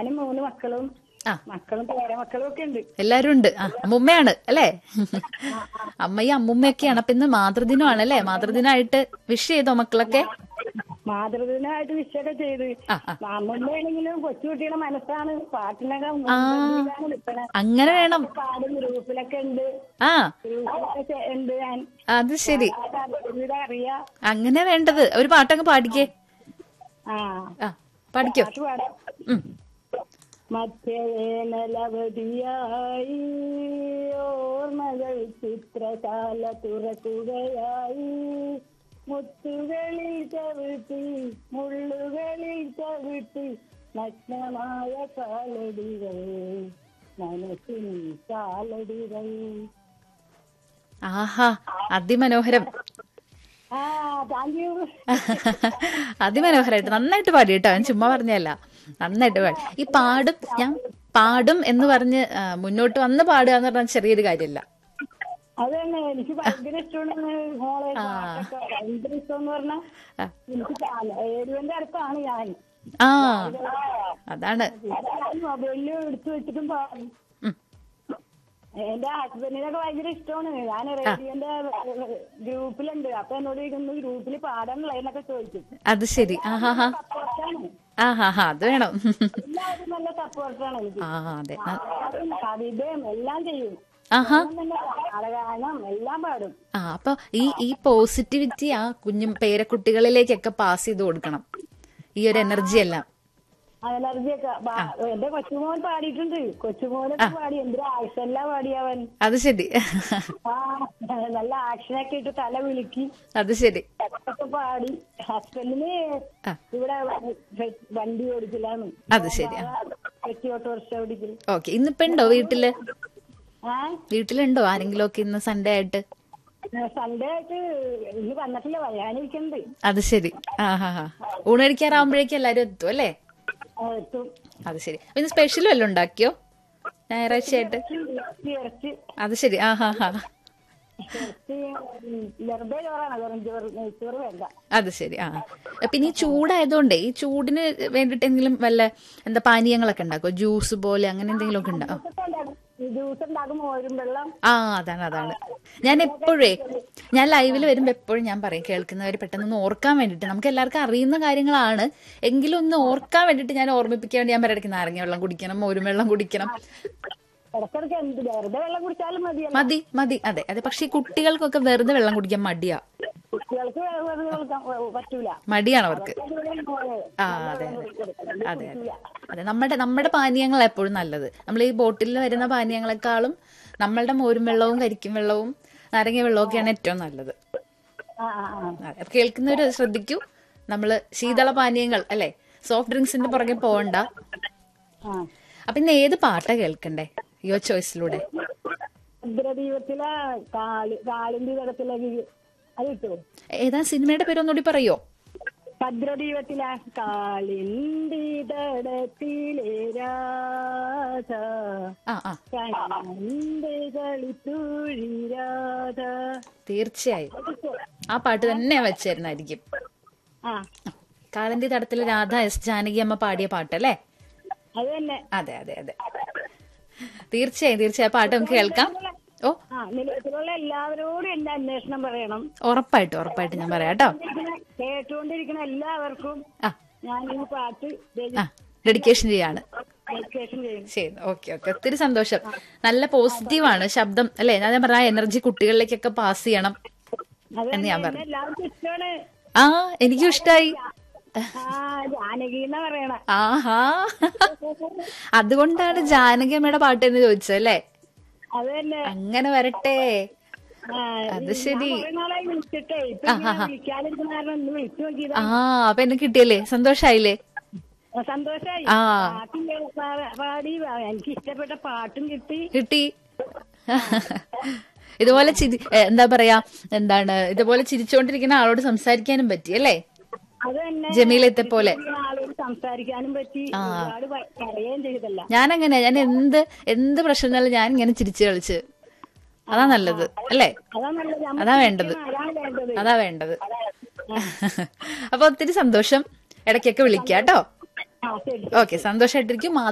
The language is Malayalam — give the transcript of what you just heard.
ഞാനും മൂന്ന് മക്കളും ആ. മക്കളും പേരമക്കളും ഒക്കെ ഉണ്ട് എല്ലാരും ഉണ്ട് ആ അമ്മുമ്മയാണ് അല്ലേ അമ്മയും അമ്മുമ്മയൊക്കെയാണ് അപ്പൊ ഇന്ന് മാതൃദിനമാണ് അല്ലേ മാതൃദിനമായിട്ട് വിഷ് ചെയ്തോ മക്കളൊക്കെ മാതൃദിനമായിട്ട് വിഷയൊക്കെ ചെയ്ത് ആ, ആ. അമ്മമ്മയാണെങ്കിലും കൊച്ചുകുട്ടിയുടെ മനസ്സാണ് പാട്ടിനൊക്കെ ആ. മുൻപന്തിയിലാണ് നിൽക്കണേ അങ്ങനെ വേണം പാടും ഗ്രൂപ്പിലൊക്കെ ഉണ്ട് ആ ഗ്രൂപ്പിലൊക്കെ ചെ- ഉണ്ട് ഞാൻ അത് ശരി ഇവിടെ അറിയാ അങ്ങനെ വേണ്ടത് ഒരു പാട്ടങ്ങ് പാടിക്കേ ആ ആ പാടിക്കോ പാട്ട് പാടാം ഉം. മറ്റേ വേനലവധിയായി ഓർമ്മകൾ ചിത്രശാല തുറക്കുകയായി മുത്തുകളിൽ ചവിട്ടി മുള്ളുകളിൽ ചവിട്ടി നഗ്നമായ കാലടികൾ മനസ്സിൻ കാലടികൾ ആഹാ അതിമനോഹരം ആ താങ്ക് യു അതിമനോഹരമായിട്ട് നന്നായിട്ട് പാടി കേട്ടോ ഞാൻ ചുമ്മാ പറഞ്ഞല്ല നന്നായിട്ട് പാടി ഈ പാടും ഞാൻ പാടും എന്ന് പറഞ്ഞ് ആ, മുന്നോട്ട് വന്ന് പാടുക എന്ന് പറഞ്ഞാൽ ചെറിയൊരു കാര്യമല്ല അത് തന്നെ എനിക്ക് ഭയങ്കര ഇഷ്ടമാണ് മോളെ പാട്ടൊക്കെ ഭയങ്കര ഇഷ്ടം എന്ന് പറഞ്ഞാൽ ആ. എനിക്ക് ഏരിയന്റെ അടുത്താണ് ഞാൻ ആ അതാണ് മൊബൈലിൽ എടുത്തു വെച്ചിട്ടും പാടും ഉം. എന്റെ ഹസ്ബൻഡിനൊക്കെ ഭയങ്കര ഇഷ്ടമാണ് ഞാൻ റേഡിയോന്റെ ഗ്രൂപ്പിലുണ്ട് അപ്പൊ എന്നോട് ഇതൊന്ന് ഗ്രൂപ്പിൽ പാടാനുള്ള എന്നൊക്കെ ചോദിക്കും അത് ശരി ആഹാ സപ്പോർട്ടാണ് ആഹാ അത് വേണം എല്ലാവരും നല്ല സപ്പോർട്ടാണ് എനിക്ക് ആ അതെ ആ, പാട്ടും കവിതയും എല്ലാം ചെയ്യും ആഹാ നല്ല നാടകാനം എല്ലാം പാടും ആ അപ്പൊ ഈ ഈ പോസിറ്റിവിറ്റി ആ കുഞ്ഞു പേരക്കുട്ടികളിലേക്കൊക്കെ പാസ് ചെയ്ത് കൊടുക്കണം ഈ ഒരു എനർജി എല്ലാം എനർജിയൊക്കെ എന്റെ കൊച്ചുമോൻ പാടിയിട്ടുണ്ട് കൊച്ചുമോനൊക്കെ പാടി എന്തൊരു ആക്ഷനല്ല പാടിയവൻ അത് ശരി ആ നല്ല ആക്ഷനൊക്കെ ഇട്ട് തല വിളുക്കി അത് ശരി ഒക്കെ പാടി ഹസ്ബൻഡിന് ആ. ഇവിടെ വ- വണ്ടി ഓടിക്കലാണ് അത് ശരി വെട്ടി ഓട്ടോറിക്ഷ ഓടിക്കൽ ഓക്കെ ഇന്നിപ്പോ ഉണ്ടോ വീട്ടില് ആ വീട്ടിലുണ്ടോ ആരെങ്കിലും ഒക്കെ ഇന്ന് സൺഡേ ആയിട്ട് സൺഡേ ആയിട്ട് ഇന്ന് വന്നിട്ടില്ല വരാനിരിക്കുന്നുണ്ട് അത് ശരി ആ ഹാ ഹാ ഊണ് കഴിക്കാറാവുമ്പോഴേക്കും എല്ലാരും എത്തും അല്ലേ ആ, എത്തും അത് ശരി അപ്പൊ ഇന്ന് സ്പെഷ്യൽ വല്ലതും ഉണ്ടാക്കിയോ ഞായറാഴ്ച ആയിട്ട് ഇറച്ചി ഇറച്ചി അത് ശരി ആ ഹാ ഹാ ഇറച്ചി ഉം, വെറുതെ ചോറാണ് വെറും ചോറ് നെയ്ച്ചോറ് വേണ്ട അത് ശരി ആ പിന്നെ ഈ ചൂടായതുകൊണ്ടേ ഈ ചൂടിന് വേണ്ടിട്ട് എന്തെങ്കിലും വല്ല എന്താ പാനീയങ്ങളൊക്കെ ഉണ്ടാക്കോ ജ്യൂസ് പോലെ അങ്ങനെ എന്തെങ്കിലും ഒക്കെ ഉണ്ടോ ജ്യൂസ് ഉണ്ടാക്കും മോരും വെള്ളം ആ അതാണ് അതാണ് ഞാൻ എപ്പോഴേ ഞാൻ ലൈവിൽ വരുമ്പോ എപ്പോഴും ഞാൻ പറയും കേൾക്കുന്നവർ പെട്ടെന്ന് ഒന്ന് ഓർക്കാൻ വേണ്ടിട്ട് നമുക്ക് എല്ലാവർക്കും അറിയുന്ന കാര്യങ്ങളാണ് എങ്കിലും ഒന്ന് ഓർക്കാൻ വേണ്ടിട്ട് ഞാൻ ഓർമ്മിപ്പിക്കാൻ വേണ്ടി ഞാൻ പറയടക്ക് നാരങ്ങ വെള്ളം കുടിക്കണം മോരും വെള്ളം കുടിക്കണം ഇടയ്ക്കിടയ്ക്ക് എന്ത് വെറുതെ വെള്ളം കുടിച്ചാലും മതിയല്ലോ മതി മതി അതെ അതെ പക്ഷെ ഈ കുട്ടികൾക്കൊക്കെ വെറുതെ വെള്ളം കുടിക്കാൻ മടിയാ കുട്ടികൾക്ക് വെറുതെ കൊടുക്കാൻ പറ്റൂല മടിയാണ് അവർക്ക് ആ അതെ അതെ അതെ അതെ അതെ നമ്മുടെ നമ്മുടെ പാനീയങ്ങൾ എപ്പോഴും നല്ലത് നമ്മൾ ഈ ബോട്ടിലിൽ വരുന്ന പാനീയങ്ങളെക്കാളും നമ്മളുടെ മോരും വെള്ളവും കരിക്കും വെള്ളവും നാരങ്ങ വെള്ളവും ഒക്കെയാണ് ഏറ്റവും നല്ലത് ആ ആ ആ അതെ അപ്പൊ കേൾക്കുന്നവര് ശശ്രദ്ധിക്കൂ നമ്മള് ശീതള പാനീയങ്ങൾ അല്ലെ സോഫ്റ്റ് ഡ്രിങ്ക്സിന്റെ പുറകെ പോകണ്ട ആ അപ്പൊ ഇന്ന് ഏത് പാട്ടാ കേൾക്കണ്ടേ യോ ചോയ്സിലൂടെ ഭദ്രദീപത്തിലെ കാളി കാളിന്തി തടത്തിലേക്ക് അത് കിട്ടുമോ ഏതാ സിനിമയുടെ പേര് ഒന്നുകൂടി പറയോ ഭദ്രദീപത്തിലെ കാളിന്തി തടത്തിലെ രാധ ആ ആ കണ്ണന്റെ കളിത്തൂഴി രാധ തീർച്ചയായും ആ പാട്ട് തന്നെ വെച്ചായിരുന്നായിരിക്കും ആ കാളന്തി തടത്തിലെ രാധ എസ് ജാനകി അമ്മ പാടിയ പാട്ടല്ലേ അത് തന്നെ അതെ അതെ അതെ തീർച്ചയായും തീർച്ചയായും ആ പാട്ട് നമുക്ക് കേൾക്കാം ഓ ആ നിലയത്തിലുള്ള എല്ലാവരോടും എന്റെ അന്വേഷണം പറയണം ഉറപ്പായിട്ടും ഉറപ്പായിട്ടും ഞാൻ പറയാം കേട്ടോ കേട്ടുകൊണ്ടിരിക്കുന്ന- കേട്ടുകൊണ്ടിരിക്കുന്ന എല്ലാവർക്കും ആ ഞാൻ ഈ പാട്ട് ആ ഡെഡിക്കേഷൻ ചെയ്യാണ് ഡെഡിക്കേഷൻ ചെയ്യുന്നു ചെയ്യുന്നു ഓക്കെ ഓക്കെ ഒത്തിരി സന്തോഷം നല്ല പോസിറ്റീവാണ് ശബ്ദം അല്ലേ ഞാൻ പറഞ്ഞ ആ എനർജി കുട്ടികളിലേക്കൊക്കെ പാസ് ചെയ്യണം അത് എന്ന് ഞാൻ തന്നെ പറഞ്ഞു എല്ലാവർക്കും ഇഷ്ടമാണ് ആ എനിക്കും ഇഷ്ടായി ആ ജാനകി എന്നാ പറയണ ആഹാ അതുകൊണ്ടാണ് ജാനകി അമ്മയുടെ പാട്ട് എന്ന് ചോദിച്ചത് അല്ലേ അത് തന്നെ അങ്ങനെ വരട്ടെ ആ, അത് ഞാൻ ശരി. കുറേ നാളായി വിളിച്ചിട്ടേ ഇപ്പൊ ഇങ്ങനെ വിളിക്കാതിരിക്കുന്ന കാരണം ഒന്ന് വിളിച്ചു നോക്കിയതാ ആ അപ്പൊ എന്നെ കിട്ടിയല്ലേ സന്തോഷായില്ലേ സന്തോഷായി ആ. പാട്ടും കേ- പാ- പാടി എനിക്ക് ഇഷ്ടപ്പെട്ട പാട്ടും കിട്ടി കിട്ടി ഇതുപോലെ ചിരി ഏ, എന്താ പറയാ എന്താണ് ഇതുപോലെ ചിരിച്ചുകൊണ്ടിരിക്കുന്ന ആളോട് സംസാരിക്കാനും പറ്റി അല്ലേ അത് തന്നെ ജമീലത്തെ പോലെ ഈ ആളോട് സംസാരിക്കാനും പറ്റി ഒരുപാട് പ- പറയുകയും ചെയ്തല്ല ഞാനങ്ങനെ ഞാൻ എന്ത് എന്ത് പ്രശ്നം വന്നാലും ഞാൻ ഇങ്ങനെ ചിരിച്ചു കളിച്ച് അതാ നല്ലത് അല്ലേ അതാ നല്ലത് നമ്മൾ അതാ വേണ്ടത് അതാണ് വേണ്ടത് അതാ വേണ്ടത് അപ്പൊ ഒത്തിരി സന്തോഷം ഇടയ്ക്കൊക്കെ വിളിക്കാം കേട്ടോ ആ ശരി ഓക്കെ സന്തോഷമായിട്ടിരിക്കും